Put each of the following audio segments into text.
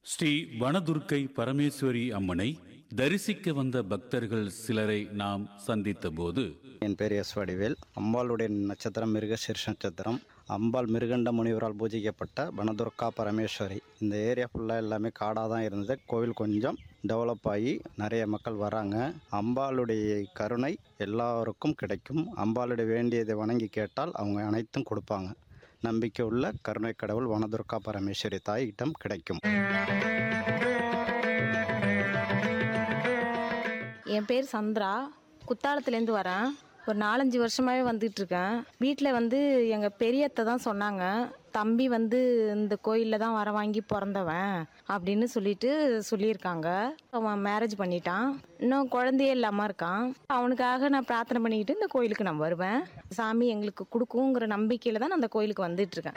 ஸ்ரீ வனதுர்க்கை பரமேஸ்வரி அம்மனை தரிசிக்க வந்த பக்தர்கள் சிலரை நாம் சந்தித்தபோது என் பேர் எஸ் வடிவேல் அம்பாளுடைய நட்சத்திரம் மிருகசீர்ஷ நட்சத்திரம் அம்பாள் மிருகண்ட முனிவரால் பூஜிக்கப்பட்ட வனதுர்கா பரமேஸ்வரி இந்த ஏரியா ஃபுல்லாக எல்லாமே காடாக தான் இருந்தது கோவில் கொஞ்சம் டெவலப் ஆகி நிறைய மக்கள் வராங்க அம்பாளுடைய கருணை எல்லாருக்கும் கிடைக்கும் அம்பாளுடைய வேண்டியதை வணங்கி கேட்டால் அவங்க அனைத்தும் கொடுப்பாங்க நம்பிக்கை உள்ள கருணை கடவுள் வனதுர்கா பரமேஸ்வரி தாயிடம் கிடைக்கும் என் பேர் சந்திரா குத்தாலத்துலேருந்து வரேன் ஒரு நாலஞ்சு வருஷமாகவே வந்துட்டு இருக்கேன் வீட்டில் வந்து எங்கள் பெரியத்தை தான் சொன்னாங்க தம்பி வந்து இந்த கோயிலில் தான் வர வாங்கி பிறந்தவன் அப்படின்னு சொல்லிட்டு சொல்லியிருக்காங்க அவன் மேரேஜ் பண்ணிட்டான் இன்னும் குழந்தையே இல்லாமல் இருக்கான் அவனுக்காக நான் பிரார்த்தனை பண்ணிக்கிட்டு இந்த கோயிலுக்கு நான் வருவேன் சாமி எங்களுக்கு கொடுக்குங்கிற நம்பிக்கையில் தான் நான் அந்த கோயிலுக்கு வந்துட்டு இருக்கேன்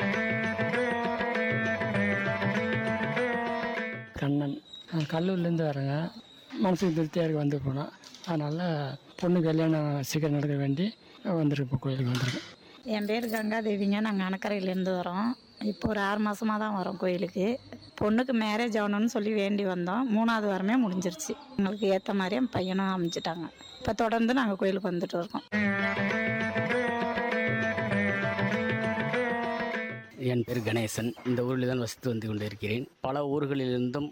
கண்ணன் நான் கல்லூர்லேருந்து வரேங்க மனசுக்கு திருப்தியாக இருக்கு வந்து போனோம் அதனால் பொண்ணு கல்யாணம் சீக்கிரம் நடக்க வேண்டி வந்திருக்கோம் கோயிலுக்கு வந்திருக்கோம் என் பேர் கங்காதேவிங்க நாங்கள் அணக்கரையிலேருந்து வரோம் இப்போ ஒரு ஆறு மாதமாக தான் வரோம் கோயிலுக்கு பொண்ணுக்கு மேரேஜ் ஆகணும்னு சொல்லி வேண்டி வந்தோம் மூணாவது வாரமே முடிஞ்சிருச்சு எங்களுக்கு ஏற்ற மாதிரியே பையனும் அமைச்சிட்டாங்க இப்போ தொடர்ந்து நாங்கள் கோயிலுக்கு வந்துட்டு இருக்கோம் என் பேர் கணேசன் இந்த ஊரில் தான் வசித்து வந்து கொண்டிருக்கிறேன் பல ஊர்களிலிருந்தும்